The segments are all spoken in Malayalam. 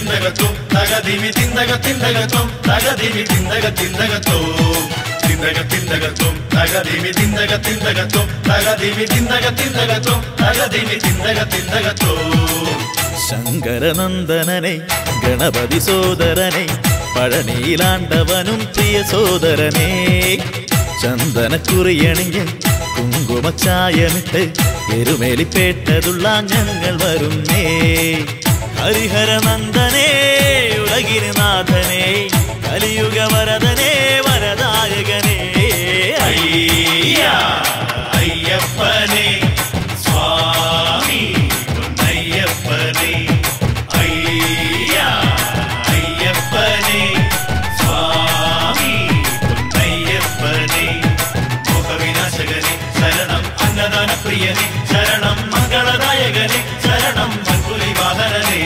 തിന്തകത്തോ തകതിമി തിന്തക തിന്തകത്തോ തകതിമി തിന്തക തിന്തകത്തോ തിന്തക തിന്തകത്തോ തകതിമി തിന്തക തിന്തകത്തോ തകതിമി തിന്തക തിന്തകത്തോ തകതിമി തിന്തക തിന്തകത്തോ ശങ്കരനന്ദനനെ ഗണപതി സോദരനെ പഴനിയിലാണ്ടവനും പ്രിയ സോദരനെ ചന്ദനക്കുറിയണിഞ്ഞ് കുങ്കുമച്ചായമിട്ട് എരുമേലിപ്പേട്ടതുള്ള ഞങ്ങൾ വരുന്നേ ഹരിഹരനന്ദനേ ഉലകിന് നാഥനേ കലിയുഗ വരദനേ വരദായകനേ അയ്യ അയ്യപ്പനെ സ്വാമി പൊന്നയ്യപ്പനെ അയ്യ അയ്യപ്പനെ സ്വാമി പൊന്നയ്യപ്പനെ മോഹവിനാശകനെ ശരണം അന്നദാന പ്രിയനെ ശരണം മംഗളദായകനെ ശരണം മൽപുലി വാഹനനെ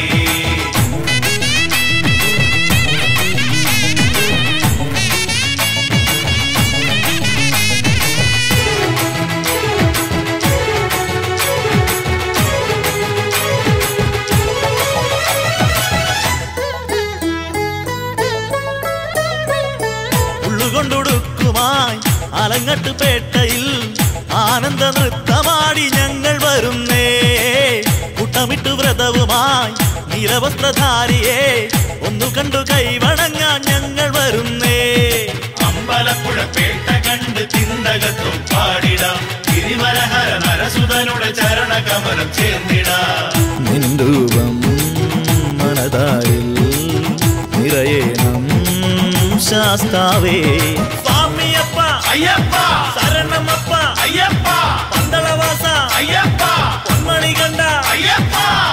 ഉള്ളുകൊണ്ടൊടുക്കുമായി അലങ്ങട്ട് പേട്ടയിൽ ആനന്ദ നൃത്തമാടി ഞങ്ങൾ വരുന്നേ കുട്ടമിട്ടു വ്രതവുമായി നിലവസ്ത്രധാരിയെ ഒന്നു കണ്ടു കൈവണങ്ങാൻ ഞങ്ങൾ വരുന്നേ അമ്പലപ്പുഴ പേട്ട കണ്ട് തിന്തകത്തും പാടിടാം ഗിരിവരഹര നരസുതനുടെ ചരണകമലം ചേർന്നിടാം നിൻരൂപം മനതാരിൽ നിറയേണം ശാസ്താവേ സ്വാമിയപ്പ അയ്യപ്പ ശരണമപ്പ അയ്യപ്പ പന്തളവാസ അയ്യപ്പ പൊന്മണി കണ്ട അയ്യപ്പ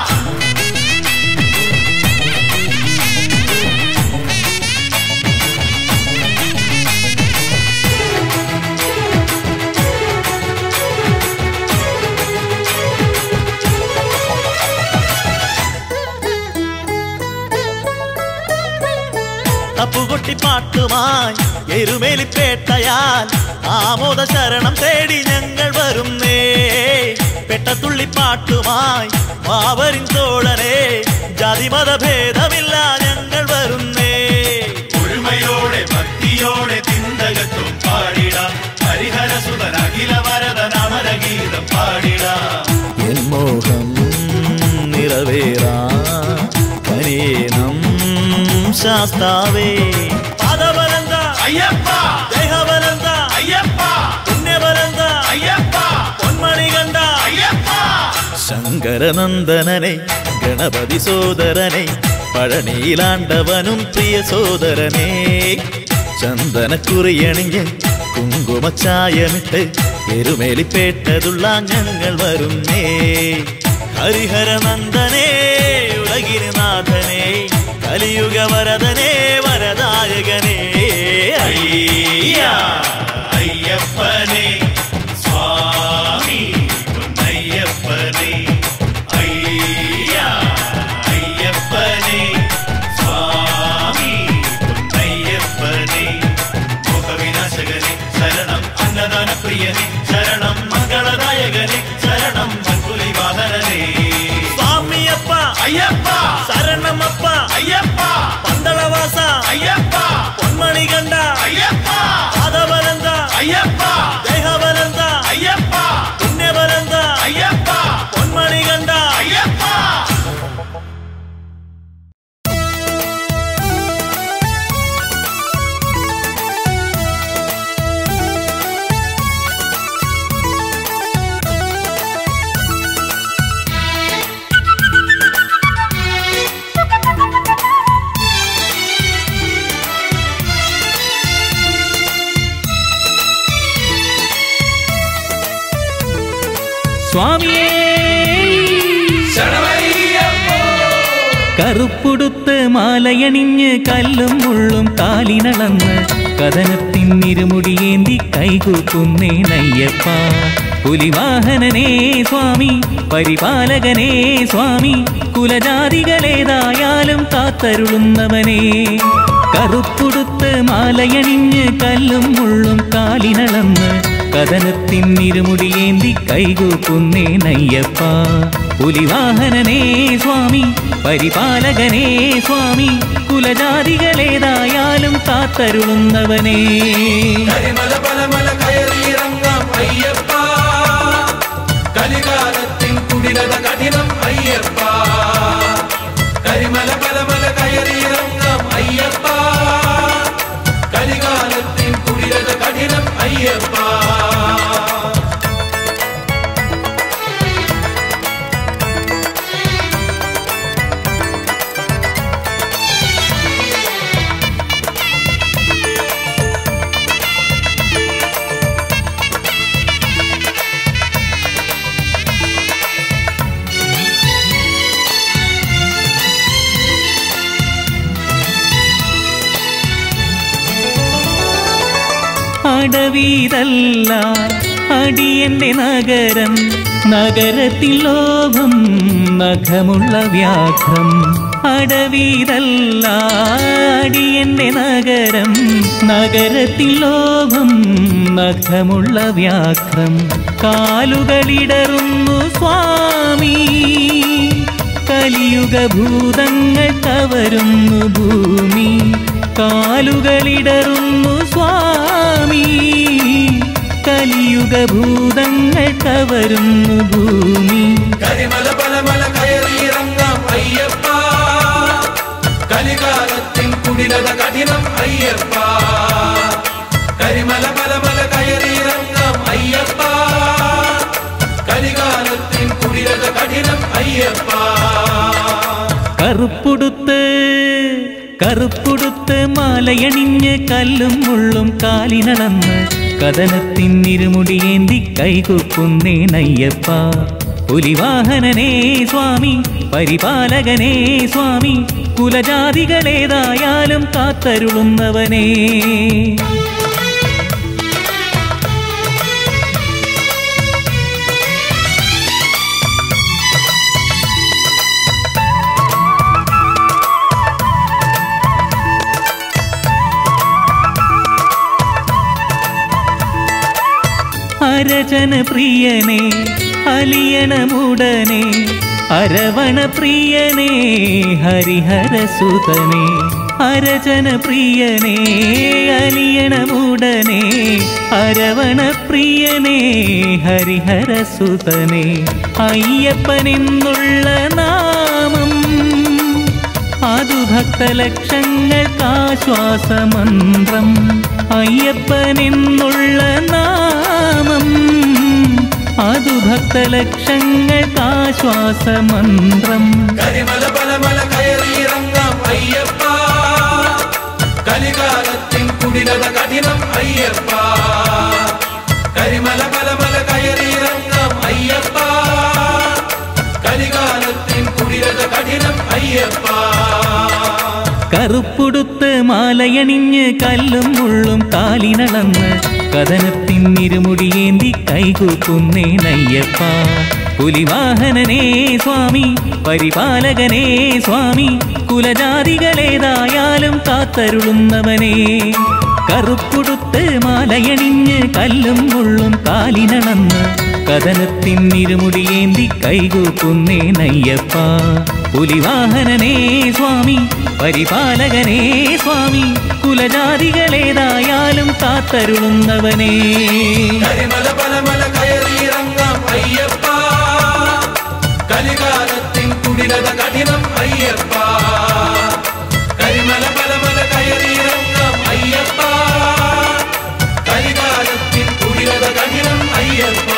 തപ്പുകൊട്ടി പാട്ടുമായി എരുമേലിപ്പേട്ടയാൽ ആമോദ ശരണം തേടി ഞങ്ങൾ വരുന്നേ പെട്ടത്തുള്ളി പാട്ടുമായി മാവരിൻ തോഴനെ ജാതിമത ഭേദമില്ല ഞങ്ങൾ വരുന്നേ ഒരുമയോടെ ഭക്തിയോടെ തിന്തകത്തും പാടിടാം ഹരിഹരസുതൻ അഖില വരദനമര ഗീതം പാടിടാം എൻ മോഹം നിറവേറാ കനീനം ശാസ്താവേ പാദബലന്ത അയ്യപ്പ ദേഹബലന്ത അയ്യപ്പ പുണ്യബലന്ത അയ്യപ്പ പൊന്മണി കണ്ട അയ്യപ്പ ശങ്കരനന്ദനനെ ഗണപതി സോദരനെ പഴനിയിലാണ്ടവനും പ്രിയ സോദരനെ ചന്ദനക്കുറിയണിഞ്ഞ് കുങ്കുമച്ചായമിട്ട് എരുമേലിപ്പേട്ടതുള്ള ഞങ്ങൾ വരുന്നേ ഹരിഹരനന്ദനേ ഉലകിന് നാഥനേ കലിയുഗ വരദനേ വരദായകനേ അയ്യ അയ്യപ്പനെ സ്വാമി പൊന്നയ്യപ്പനെ അയ്യ അയ്യപ്പനെ സ്വാമി പൊന്നയ്യപ്പനെ മോഹവിനാശകനെ ശരണം അന്നദാന പ്രിയനെ ശരണം മംഗളദായകനെ ശരണം മൽപുലി വാഹനനെ സ്വാമിയപ്പ അയ്യപ്പ ശരണമപ്പ അയ്യപ്പ പന്തളവാസ അയ്യപ്പ പൊന്മണി കണ്ട അയ്യപ്പ പാദബലന്ത അയ്യപ്പ ദേഹബലന്ത അയ്യപ്പ പുണ്യബലന്ത അയ്യപ്പ പൊന്മണി കണ്ട അയ്യപ്പ സ്വാമിയേ കറുപ്പുടുത്ത് മാലയണിഞ്ഞ് കല്ലും മുള്ളും കാലിനളന്ന് കഥനത്തിൻ ഇരുമുടിയേന്തി കൈകൂക്കുന്നേ നയ്യപ്പ പുലിവാഹനനേ സ്വാമി പരിപാലകനേ സ്വാമി കുലജാതികളേതായാലും കാത്തരുളുന്നവനേ കറുപ്പുടുത്ത് മാലയണിഞ്ഞ് കല്ലും മുള്ളും കാലിനളന്ന് കഥനത്തിൻ ഇരുമുടിയേന്തി കൈകൂക്കുന്നേനയ്യപ്പ പുലിവാഹനനേ സ്വാമി പരിപാലകനേ സ്വാമി കുലജാതികളേതായാലും കാത്തരുളുന്നവനേ കരിമല പലമല കയറിയിറങ്ങാം അയ്യപ്പ കലികാലത്തിൻ കുടിലത കഠിനം അയ്യപ്പ കരിമല പലമല കയറിയിറങ്ങാം അയ്യപ്പ കലികാലത്തിൻ കുടിലത കഠിനം അയ്യപ്പ അടവീതല്ല അടിയന്റെ നഗരം നഗരത്തിൽ ലോകം നഖമുള്ള വ്യാഘ്രം അടവീതല്ല അടിയന്റെ നഗരം നഗരത്തിൽ ലോകം നഖമുള്ള വ്യാഘ്രം കാലുകളിടറുന്നു സ്വാമി കലിയുഗ ഭൂതങ്ങൾ കവരുന്നു ഭൂമി കാലുകളിടറുന്നു സ്വാമി കലിയുഗ ഭൂതങ്ങൾ കവരുന്നു ഭൂമി കരിമല പലമല കയറിയിറങ്ങാം അയ്യപ്പ കലികാലത്തിൻ കുടിലത കഠിനം അയ്യപ്പ കരിമല പലമല കയറിയിറങ്ങാം അയ്യപ്പ കലികാലത്തിൻ കുടിലത കഠിനം അയ്യപ്പ കറുപ്പുടുത്ത് കറുപ്പുടുത്ത് മാലയണിഞ്ഞ് കല്ലും മുള്ളും കാലിനളന്ന് കഥനത്തിൻ ഇരുമുടിയേന്തി കൈകുക്കുന്നേനയ്യപ്പ പുലിവാഹനനേ സ്വാമി പരിപാലകനേ സ്വാമി കുലജാതികളേതായാലും കാത്തരുളുന്നവനേ അരജന പ്രിയനെ അലിയണമുടനെ അരവണ പ്രിയനെ ഹരിഹരസുതനെ അരജന പ്രിയനെ അലിയണമുടനെ അരവണ പ്രിയനെ ഹരിഹരസുതനെ അയ്യപ്പനെന്നുള്ള നാമം അതു ഭക്തലക്ഷങ്ങൾക്കാശ്വാസമന്ത്രം അയ്യപ്പനെന്നുള്ള നാമം അതു ഭക്തലക്ഷങ്ങൾക്കാശ്വാസമന്ത്രം കരിമല പലമല കയറിയിറങ്ങാം അയ്യപ്പ കലികാലത്തിൻ കുടിലത കഠിനം അയ്യപ്പ കരിമല പലമല കയറിയിറങ്ങാം അയ്യപ്പ കലികാലത്തിൻ കുടിലത കഠിനം അയ്യപ്പ കറുപ്പുടുത്ത് മാലയണിഞ്ഞ് കല്ലും മുള്ളും കാലിനളന്ന് കഥനത്തിൻ ഇരുമുടിയേന്തി കൈകൂക്കുന്നേനയ്യപ്പ പുലിവാഹനനേ സ്വാമി പരിപാലകനേ സ്വാമി കുലജാതികളേതായാലും കാത്തരുളുന്നവനേ കറുപ്പുടുത്ത് മാലയണിഞ്ഞ് കല്ലും മുള്ളും കാലിനളന്ന് കഥനത്തിൻ ഇരുമുടിയേന്തി കൈകൂക്കുന്നേനയ്യപ്പ പുലിവാഹനനേ സ്വാമി പരിപാലകനേ സ്വാമി കുലജാതികളേതായാലും കാത്തരുളുന്നവനേ കരിമല പലമല കയറിയിറങ്ങാം അയ്യപ്പ കലികാലത്തിൻ കുടിലത കഠിനം അയ്യപ്പ കരിമല പലമല കയറിയിറങ്ങാം അയ്യപ്പ കലികാലത്തിൻ കുടിലത കഠിനം അയ്യപ്പ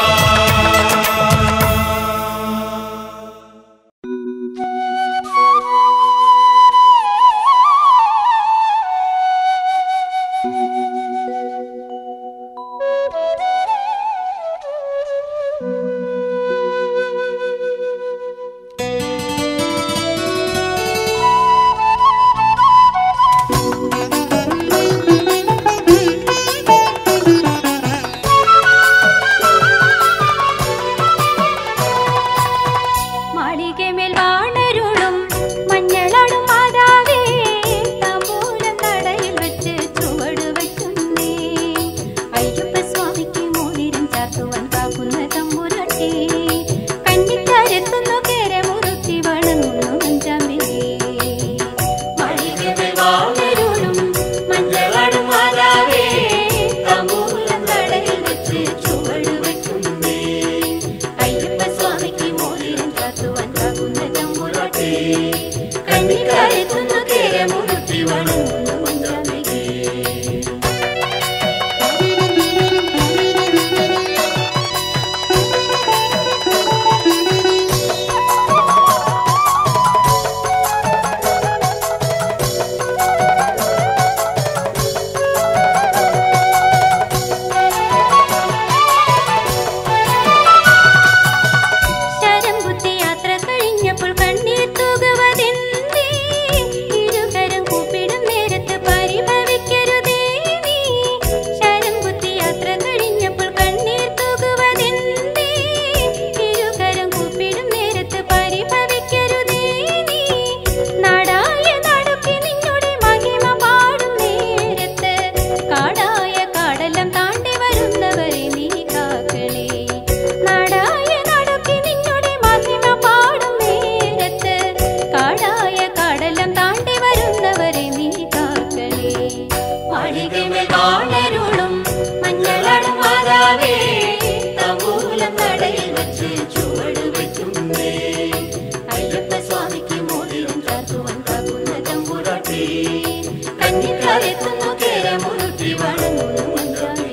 കന്നിക്കാരെത്തുന്നു കേരമുരുട്ടി വണങ്ങുന്നു മഞ്ചാടി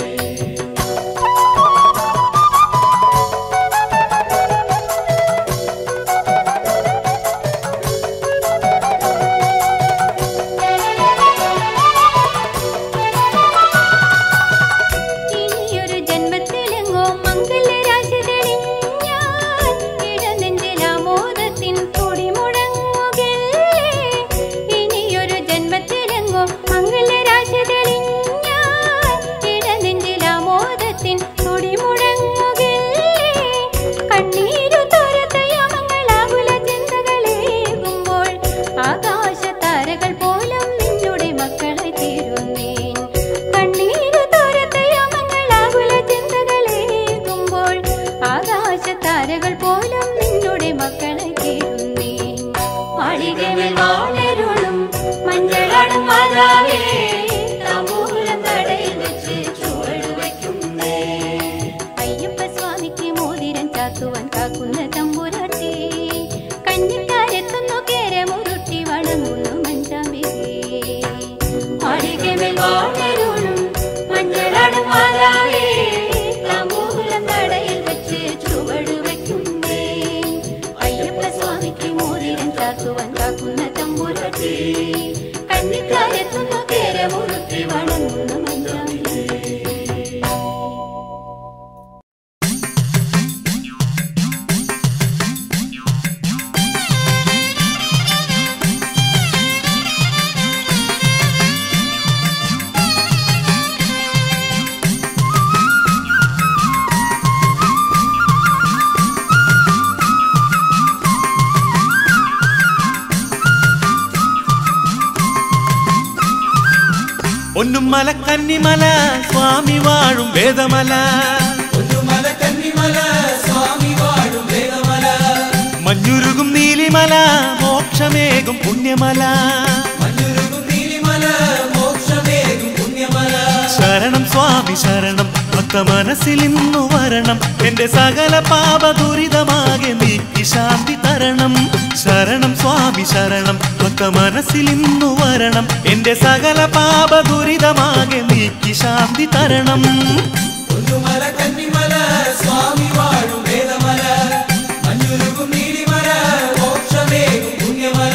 ഇനിയൊരു ജന്മത്തിലെങ്ങോ മംഗളരാശി തെളിഞ്ഞാൽ ഇടനെഞ്ചിലാമോദത്തിൻ പൊടി മുഴങ്ങുകയല്ലേ ഇനിയൊരു ജന്മത്തിലെങ്ങോ മംഗളരാശി തെളിഞ്ഞാൽ ഇടനെഞ്ചിലാമോദത്തിൻ പൊടി മുഴങ്ങുകയല്ലേ കണ്ണീരു തോരത്തയമങ്ങളാകുല ചിന്തകളേകുമ്പോൾ ആകാശതാരകൾ പോലും നിന്നുടെ മക്കളെ തീരുന്നേൻ കണ്ണീരു തോരത്തയമങ്ങളാകുല ചിന്തകളേകുമ്പോൾ ആകാശതാരകൾ പോലും നിന്നുടെ മക്കളെ തീരുന്നേൻ മാളികമേൽ വാണരുളും മഞ്ഞളാടും മാതാവേ താമ്പൂലം തടയിൽ വെച്ച് ചുവട് വയ്ക്കുന്നേ അയ്യപ്പ സ്വാമിക്ക് മോതിരം ചാത്തുവാൻ കാക്കുന്ന തമ്പുരാട്ടി കഞ്ഞിക്കാരെത്തുന്നു കേരമുരുട്ടി വണങ്ങുന്നു മഞ്ചാമ്പികേ മാളികമേൽ വാണരുളും മഞ്ഞളാടും മാതാവേ താമ്പൂലം തടയിൽ വെച്ച് ചുവട് വയ്ക്കുന്നേ അയ്യപ്പ സ്വാമിക്ക് മോതിരം ചാത്തുവാൻ കാക്കുന്ന തമ്പുരാട്ടി കന്നിക്കാരെത്തുന്നു കേരമുരുട്ടി വണങ്ങുന്നു മഞ്ചാമ്പികേ ഒന്നും മല കന്നിമല സ്വാമി വാഴും വേദമല ഒന്നുമല കന്നിമല സ്വാമി വാഴും വേദമല മഞ്ഞുരുകും നീലിമല മോക്ഷമേകും പുണ്യമല മഞ്ഞുരുകും നീലിമല മോക്ഷമേകും പുണ്യമല ശരണം സ്വാമി ശരണം ഭക്ത മനസ്സിൽ ഇന്നു വരണം എന്റെ സകല പാപ ദുരിതമാകെ നീക്കി ശാന്തി തരണം ശരണം സ്വാമി ശരണം ഭക്ത മനസ്സിൽ ഇന്നു വരണം എന്റെ സകല പാപ ദുരിതമാകെ നീക്കി ശാന്തി തരണം ഒന്നുമല കന്നിമല സ്വാമി വാഴും വേദമല മഞ്ഞുരുകും നീലിമല മോക്ഷമേകും പുണ്യമല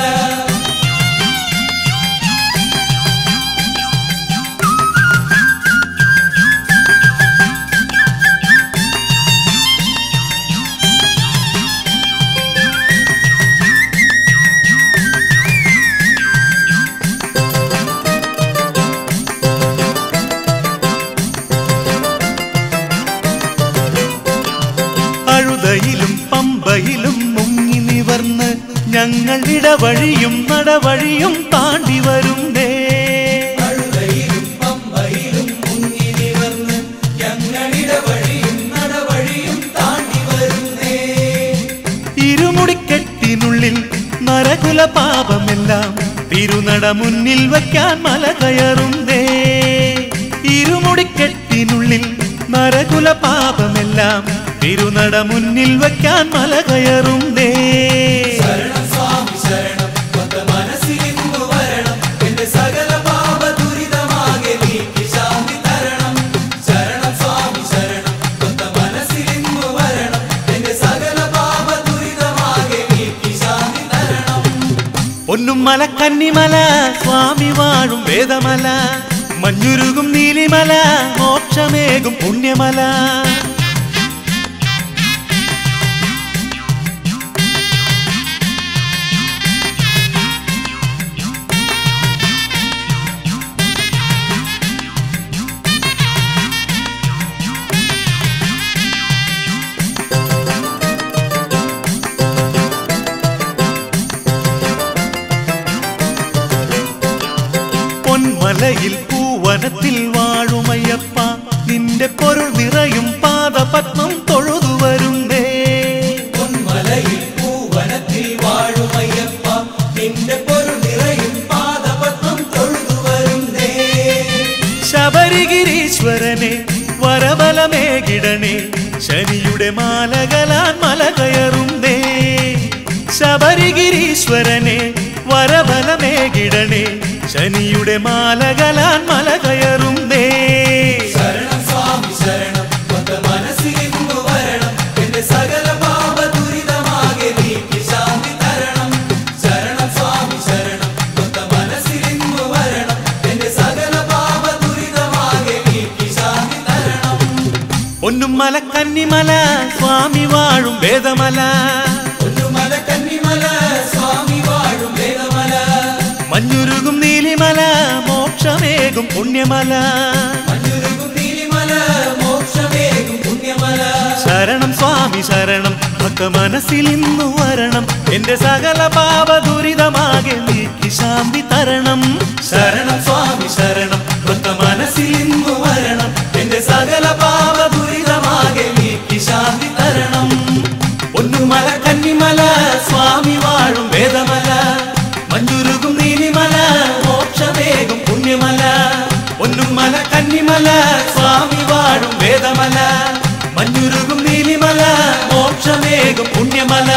അഴുതയിലും പമ്പയിലും മുങ്ങി നിവർന്ന് ഞങ്ങൾ ഇടവഴിയും നടവഴിയും താണ്ടി വരുന്നേ അഴുതയിലും പമ്പയിലും മുങ്ങി നിവർന്ന് ഞങ്ങളിടെ വഴിയും നടവഴിയും താണ്ടി വരുന്നേ ഇരുമുടിക്കെട്ടിനുള്ളിൽ നരകുല പാപമെല്ലാം തിരുനട മുന്നിൽ വയ്ക്കാൻ മല കയറുന്നേ ഇരുമുടിക്കെട്ടിനുള്ളിൽ നരകുല പാപമെല്ലാം തിരുനട മുന്നിൽ വയ്ക്കാൻ മല കയറുന്നേ ശരണം സ്വാമി ശരണം കൊത്ത മനസ്സിലിന്നു വരണം എന്റെ സകല പാപ ദുരിതമാകെ നീക്കി ശാന്തി തരണം ശരണം സ്വാമി ശരണം കൊത്ത മനസ്സിലിന്നു വരണം എന്റെ സകല പാപ ദുരിതമാകെ നീക്കി ശാന്തി തരണം ഒന്നും മല കന്നിമല സ്വാമി വാഴും വേദമല മഞ്ഞുരുകും നീലിമല മോക്ഷമേകും പുണ്യമല പൊന്മലയിൽ പൂവനത്തിൽ വാഴുമയ്യപ്പ നിന്റെ പൊരുൾ നിറയും പാദപത്മം തൊഴുതു വരുന്നേ പൊന്മലയിൽ പൂവനത്തിൽ വാഴുമയ്യപ്പ നിന്റെ പൊരുൾ നിറയും പാദപത്മം തൊഴുതു വരുന്നേ ശബരിഗിരീശ്വരനെ വരബലമേകിടണേ ശനിയുടെ മാലകലാൻ മല കയറുന്നേ ശബരിഗിരീശ്വരനെ വരബലമേകിടണേ ശനിയുടെ മാലകലാൻ മല കയറുന്നേ ശരണം സ്വാമി ശരണം കൊത്ത മനസ്സിലിന്നു വരണം എന്റെ സകല പാപ ദുരിതമാകെ നീക്കി ശാന്തി തരണം ശരണം സ്വാമി ശരണം കൊത്ത മനസ്സിലിന്നു വരണം എന്റെ സകല പാപ ദുരിതമാകെ നീക്കി ശാന്തി തരണം ഒന്നും മല കന്നിമല സ്വാമി വാഴും വേദമല ഒന്നുമല കന്നിമല സ്വാമി വാഴും വേദമല മഞ്ഞുരുകും നീലിമല മോക്ഷമേകും പുണ്യമല മഞ്ഞുരുകും നീലിമല മോക്ഷമേകും പുണ്യമല ശരണം സ്വാമി ശരണം ഭക്ത മനസ്സിൽ ഇന്നു വരണം എന്റെ സകല പാപ ദുരിതമാകെ നീക്കി ശാന്തി തരണം ശരണം സ്വാമി ശരണം ഭക്ത മനസ്സിൽ ഇന്നു വരണം എന്റെ സകല പാപ ദുരിതമാകെ നീക്കി ശാന്തി തരണം ഒന്നുമല കന്നിമല സ്വാമി വാഴും വേദമല മഞ്ഞുരുകും നീലിമല മോക്ഷമേകും പുണ്യമല ഒന്നുമല കന്നിമല സ്വാമി വാഴും വേദമല മഞ്ഞുരുകും നീലിമല മോക്ഷമേകും പുണ്യമല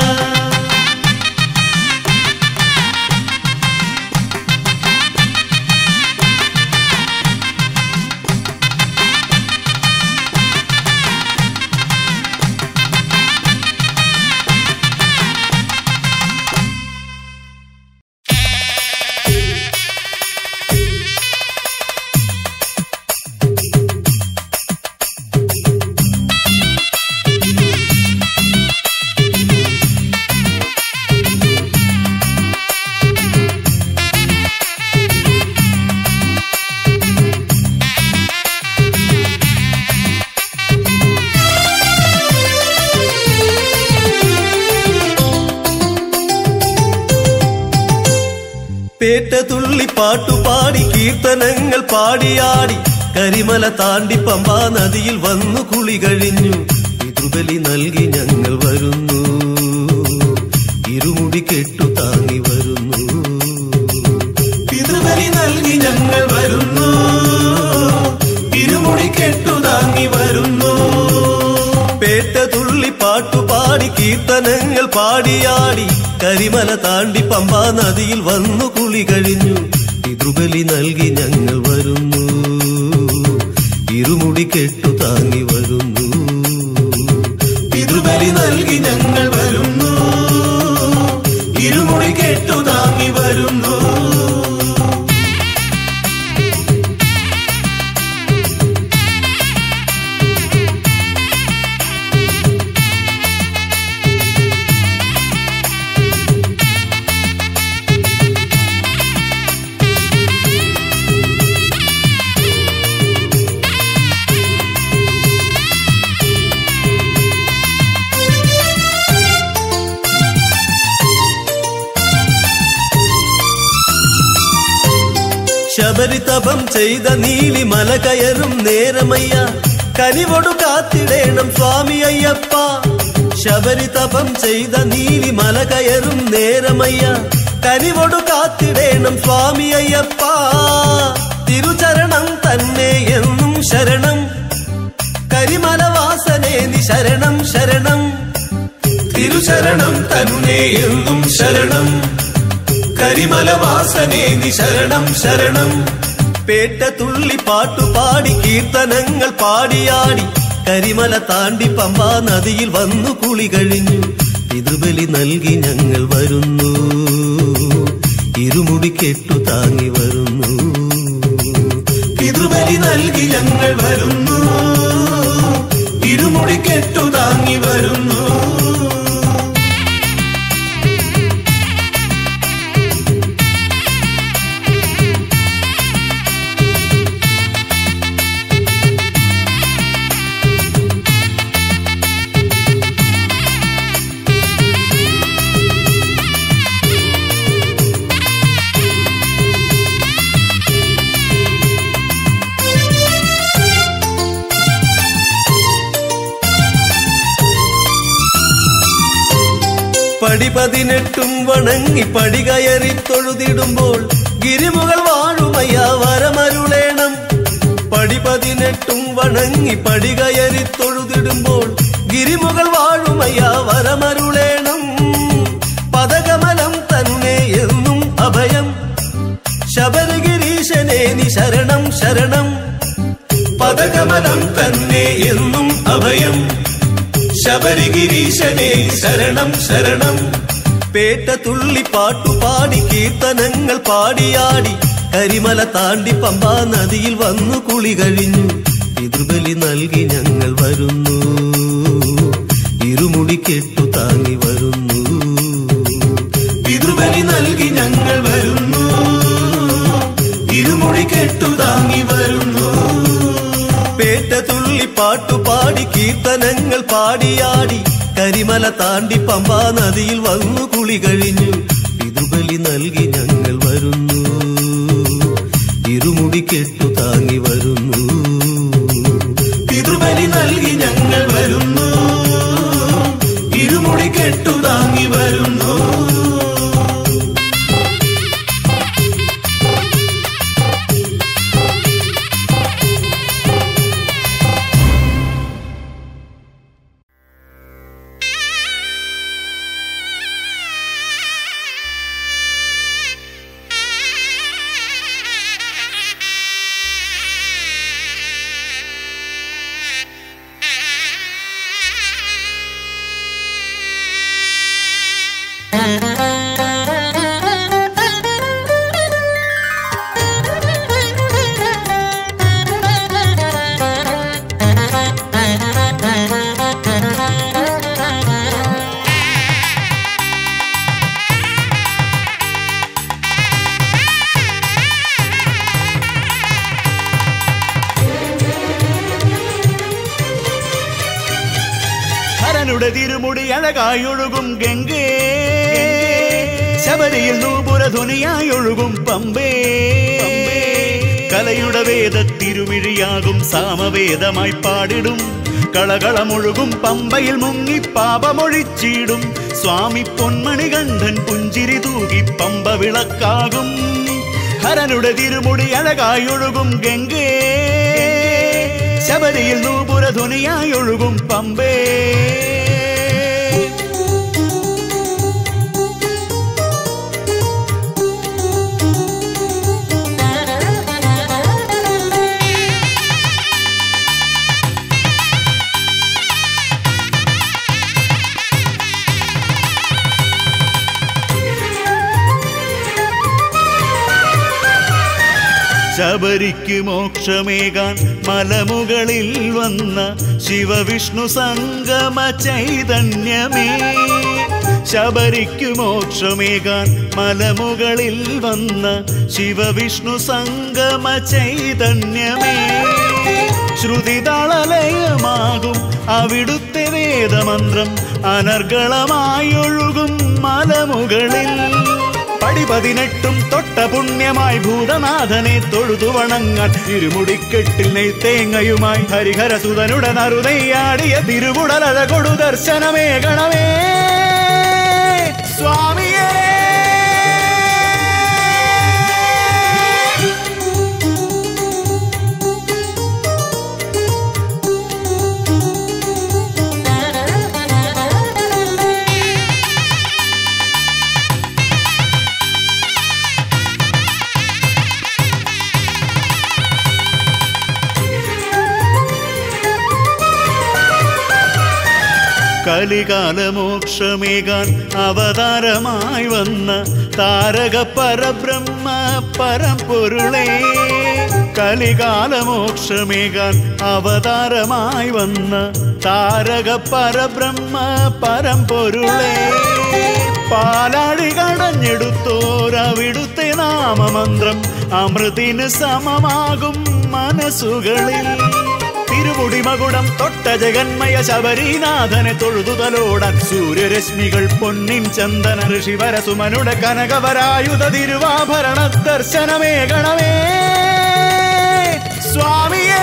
പേറ്റ തുള്ളി പാട്ടുപാടി കീർത്തനങ്ങൾ പാടിയാടി കരിമല താണ്ടി പമ്പാ നദിയിൽ വന്നു കുളി കഴിഞ്ഞു പിതൃബലി നൽകി ഞങ്ങൾ വരുന്നു ഇരുമുടി കെട്ടു താങ്ങി വരുന്നു പിതൃബലി നൽകി ഞങ്ങൾ വരുന്നു ഇരുമുടി കെട്ടു താങ്ങി വരുന്നു പേറ്റ തുള്ളി പാട്ടുപാടി കീർത്തനങ്ങൾ പാടിയാടി കരിമല താണ്ടി പമ്പാ നദിയിൽ വന്നു കുളി കഴിഞ്ഞു പിതൃബലി നൽകി ഞങ്ങൾ വരുന്നു ഇരുമുടി കെട്ടു താങ്ങി വരുന്നു പിതൃബലി നൽകി ഞങ്ങൾ വരുന്നു ഇരുമുടി കെട്ടു താങ്ങി വരുന്നു ശബരിതപം ചെയ്ത നീലി മല കയറും നേരമയ്യ കനിവൊടു കാത്തിടേണം സ്വാമി അയ്യപ്പ ശബരിതപം ചെയ്ത നീലി മല കയറും നേരമയ്യ കനിവൊടു കാത്തിടേണം സ്വാമി അയ്യപ്പ തിരുചരണം തന്നെ എന്നും ശരണം കരിമലവാസനേ നി ശരണം ശരണം തിരുശരണം തന്നെ എന്നും ശരണം കരിമലവാസനേ നി ശരണം ശരണം പേട്ട തുള്ളി പാട്ടുപാടി കീർത്തനങ്ങൾ പാടിയാടി കരിമല താണ്ടി പമ്പാ നദിയിൽ വന്നു കുളി കഴിഞ്ഞു പിതൃബലി നൽകി ഞങ്ങൾ വരുന്നു ഇരുമുടി കെട്ടു താങ്ങി വരുന്നു പിതൃബലി നൽകി ഞങ്ങൾ വരുന്നു ഇരുമുടി കെട്ടു താങ്ങി വരുന്നു പടി പതിനെട്ടും വണങ്ങി പടി കയറി തൊഴുതിടുമ്പോൾ ഗിരിമുകൾ വാഴുമയ്യ വരമരുളേണം പടി പതിനെട്ടും വണങ്ങി പടി കയറി തൊഴുതിടുമ്പോൾ ഗിരിമുകൾ വാഴുമയ്യ വരമരുളേണം പദകമലം തന്നെ എന്നു ശബരിഗിരീശനെ നീ ശരണം ശരണം പദകമലം തന്നെ എന്നും അഭയം ശബരിഗിരീശനെ ശരണം ശരണം പേട്ട തുള്ളി പാട്ടുപാടി കീർത്തനങ്ങൾ പാടിയാടി കരിമല താണ്ടി പമ്പാ നദിയിൽ വന്നു കുളി കഴിഞ്ഞു പിതൃബലി നൽകി ഞങ്ങൾ വരുന്നു ഇരുമുടി കെട്ടു താങ്ങി വരുന്നു പിതൃബലി നൽകി ഞങ്ങൾ വരുന്നു ഇരുമുടി കെട്ടു താങ്ങി വരുന്നു പേട്ട തുള്ളി പാട്ടുപാടി കീർത്തനങ്ങൾ പാടിയാടി കരിമല താണ്ടി പമ്പാ നദിയിൽ വന്നു കുളി കഴിഞ്ഞു പിതൃബലി നൽകി ഞങ്ങൾ വരുന്നു ഇരുമുടി കെട്ടു താങ്ങി വരുന്നു പിതൃബലി നൽകി ഞങ്ങൾ വരുന്നു ഇരുമുടി കെട്ടു താങ്ങി വരുന്നു ഹരനുടെ തിരുമുടി അഴകായൊഴുകും ഗംഗേ ശബരിയിൽ നൂപുര ധ്വനിയായൊഴുകും പമ്പേ കലയുടെ വേദ തിരുമിഴിയാകും സാമവേദമായി പാടിടും കളകളമൊഴുകും പമ്പയിൽ മുങ്ങി പാപമൊഴിച്ചിടും സ്വാമി പൊന്മണികണ്ഠൻ പുഞ്ചിരി തൂകി പമ്പ വിളക്കാകും ഹരനുടെ തിരുമുടി അഴകായൊഴുകും ഗംഗേ ശബരിയിൽ നൂപുര ധ്വനിയായൊഴുകും പമ്പേ ശബരിക്ക് മോക്ഷമേകാൻ മലമുകളിൽ വന്ന ശിവവിഷ്ണു സംഗമ ചൈതന്യമേ ശബരിക്ക് മോക്ഷമേകാൻ മലമുകളിൽ വന്ന ശിവവിഷ്ണു സംഗമ ചൈതന്യമേ ശ്രുതിതാളലയമാകും അവിടുത്തെ വേദമന്ത്രം അനർഗളമായൊഴുകും മലമുകളിൽ പടി പതിനെട്ടും തൊട്ട പുണ്യമായി ഭൂതനാഥനെ തൊഴുതു വണങ്ങാൻ തിരുമുടിക്കെട്ടിൽ നെയ്ത്തേങ്ങയുമായി ഹരിഹര സുതനുടെ നറുനെയ്യാടിയ തിരുവുടലഴകൊടു ദർശനമേ ഗണമേ സ്വാമിയേ കലികാലമോക്ഷമേകാൻ അവതാരമായി വന്ന താരക പരബ്രഹ്മ പരമ്പൊരുളേ കലികാലമോക്ഷമേകാൻ അവതാരമായി വന്ന താരക പരബ്രഹ്മ പരമ്പൊരുളേ പാലാഴി കടഞ്ഞെടുത്തോരവിടുത്തെ നാമമന്ത്രം അമൃതിന് സമമാകും മനസ്സുകളിൽ തിരുമുടി മകുടം തൊട്ട ജഗന്മയ ശബരീനാഥനെ തൊഴുതുതലോടാൻ സൂര്യരശ്മികൾ പൊന്നിൻ ചന്ദന ഋഷിവര സുമനുടെ കനകവരായുധ തിരുവാഭരണ ദർശനമേ ഗണമേ സ്വാമിയേ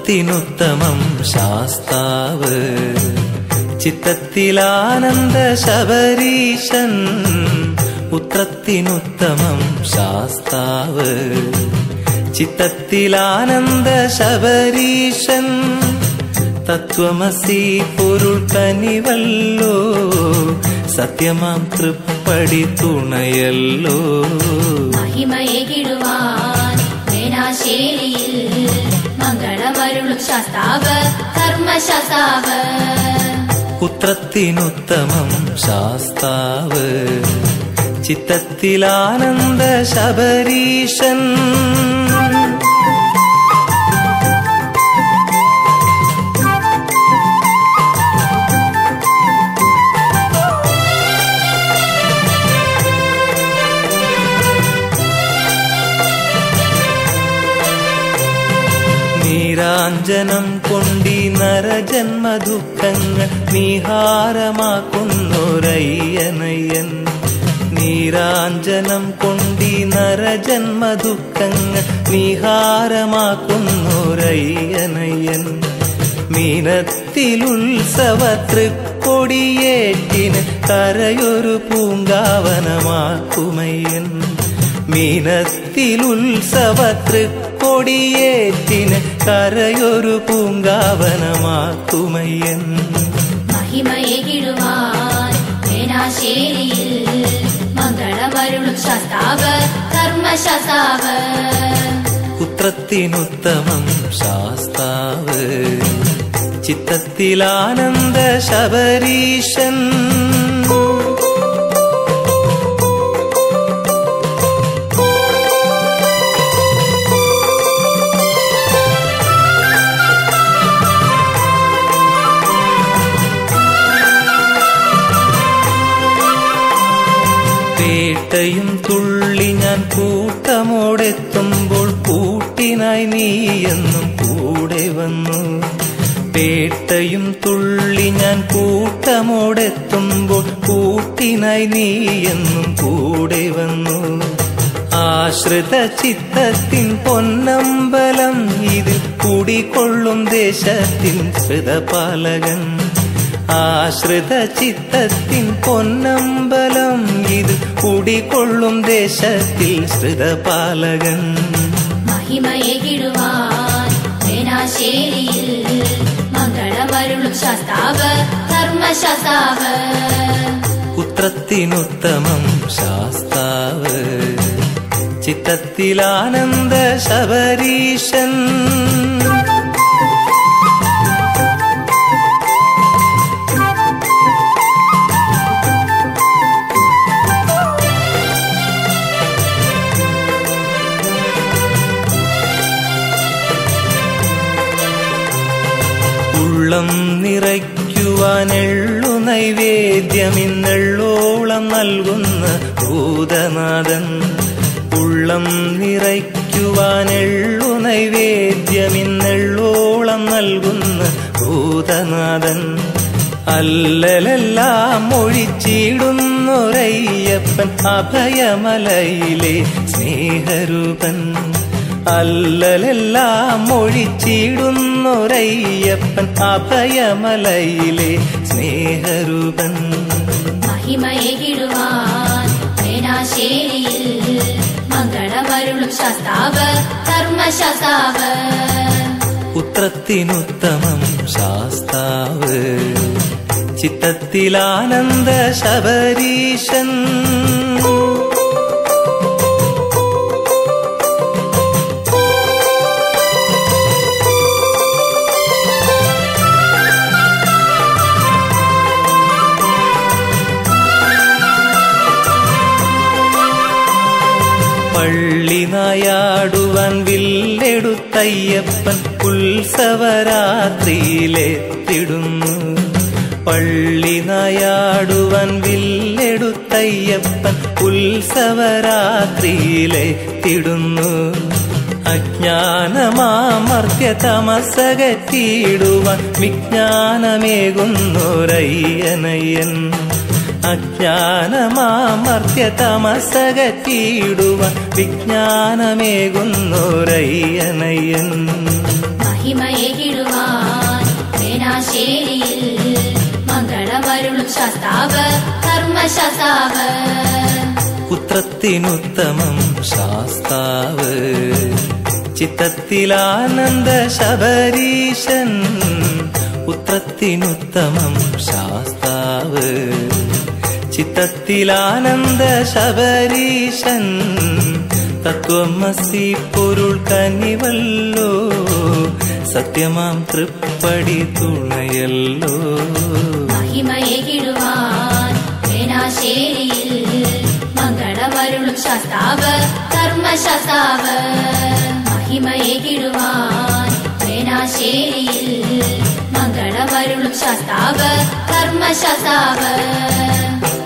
പുത്രത്തിനുത്തമം ശാസ്താവ് ചിത്തത്തിലാനന്ദ ശബരീശൻ പുത്രത്തിനുത്തമം ശാസ്താവ് ചിത്തത്തിലാനന്ദ ശബരീശൻ തത്വമസി പൊരുൾ കനിവല്ലോ സത്യമാം തൃപ്പടി തുണയല്ലോ മഹിമയേകിടുവാൻ വേനാശേരിയിൽ മംഗളമരുളും ശാസ്താവ് കർമ്മശാസ്താവ് പുത്രത്തിനുത്തമം ശാസ്താവ് ചിത്തത്തിലാനന്ദ ശബരീശൻ നീരാഞ്ജനം കൊണ്ടി നരജന്മ ദുഃഖങ്ങൾ നീഹാരമാക്കുന്നൊരയ്യനയ്യൻ നീരാഞ്ജനം കൊണ്ടി നരജന്മ ദുഃഖങ്ങൾ നീഹാരമാക്കുന്നൊരയ്യനയ്യൻ മീനത്തിലുത്സവ തൃക്കൊടിയേറ്റിന് കരയൊരു പൂങ്കാവനമാക്കുമയ്യൻ മീനത്തിലുത്സവ തൃക്കൊടിയേറ്റിന് കരയൊരു പൂങ്കാവനമാക്കുമയ്യൻ മഹിമയേകിടുവാൻ വേനാശേരിയിൽ മംഗളമരുളും ശാസ്താവ് കർമ്മശാസ്താവ് പുത്രത്തിനുത്തമം ശാസ്താവ് ചിത്തത്തിലാനന്ദ ശബരീശൻ പേട്ടയും തുള്ളി ഞാൻ കൂട്ടമോടെത്തുമ്പോൾ കൂട്ടിനായി നീ എന്നും കൂടെ വന്നു പേട്ടയും തുള്ളി ഞാൻ കൂട്ടമോടെത്തുമ്പോൾ കൂട്ടിനായി നീ എന്നും കൂടെ വന്നു ആശ്രിത ചിത്തത്തിൻ പൊന്നമ്പലം ഇതിൽ കുടികൊള്ളും ദേശത്തിൻ ശ്രിതപാലകൻ ആശ്രിത ചിത്തത്തിൻ പൊന്നമ്പലം ഇത് കുടികൊള്ളും ദേശത്തിൽ ശ്രിതപാലകൻ മഹിമയേകിടുവാൻ വേനാശേരിയിൽ മംഗളമരുളും ശാസ്താവ് കർമ്മശാസ്താവ് പുത്രത്തിനുത്തമം ശാസ്താവ് ചിത്തത്തിലാനന്ദ ശബരീശൻ ഉള്ളം നിറയ്ക്കുവാൻ എള്ളു നൈവേദ്യമിന്നെള്ളോളം നൽകുന്ന ഭൂതനാഥൻ ഉള്ളം നിറയ്ക്കുവാൻ എള്ളു നൈവേദ്യമിന്നെള്ളോളം നൽകുന്ന ഭൂതനാഥൻ അല്ലലെല്ലാം ഒഴിച്ചിടുന്നൊരയ്യപ്പൻ അഭയമലയിലെ സ്നേഹരൂപൻ അല്ലലെല്ലാം ഒഴിച്ചിടുന്നൊരയ്യപ്പൻ അഭയമലയിലെ സ്നേഹരൂപൻ മഹിമയേകിടുവാൻ വേനാശേരിയിൽ മംഗളമരുളും ശാസ്താവ് കർമ്മശാസ്താവ് പുത്രത്തിനുത്തമം ശാസ്താവ് ചിത്തത്തിലാനന്ദ ശബരീശൻ പള്ളി നായാടുവാൻ വില്ലെടുത്തയ്യപ്പൻ ഉത്സവരാത്രിയിലെത്തിടുന്നു പള്ളി നായാടുവാൻ വില്ലെടുത്തയ്യപ്പൻ ഉത്സവരാത്രിയിലെത്തിടുന്നു അജ്ഞാനമാമർദ്യ തമസകറ്റിയിടുവാൻ വിജ്ഞാനമേകുന്നൊരയ്യനയ്യൻ അജ്ഞാനമാമർദ്യ തമസകറ്റിയിടുവാൻ വിജ്ഞാനമേകുന്നൊരയ്യനയ്യൻ മഹിമയേകിടുവാൻ വേനാശേരിയിൽ മംഗളമരുളും ശാസ്താവ് ധർമ്മശാസ്താവ് പുത്രത്തിനുത്തമം ശാസ്താവ് ചിത്തത്തിലാനന്ദ ശബരീശൻ പുത്രത്തിനുത്തമം ശാസ്താവ് ചിത്തത്തിലാനന്ദ ശബരീശൻ തത്വമസി പൊരുൾ കനിവല്ലോ സത്യമാം തൃപ്പടി തുണയല്ലോ മഹിമയേകിടുവാൻ വേനാശേരിയിൽ മംഗളമരുളും ശാസ്താവ് ധർമ്മശാസ്താവ് മഹിമയേകിടുവാൻ വേനാശേരിയിൽ മംഗളമരുളും ശാസ്താവ് ധർമ്മശാസ്താവ്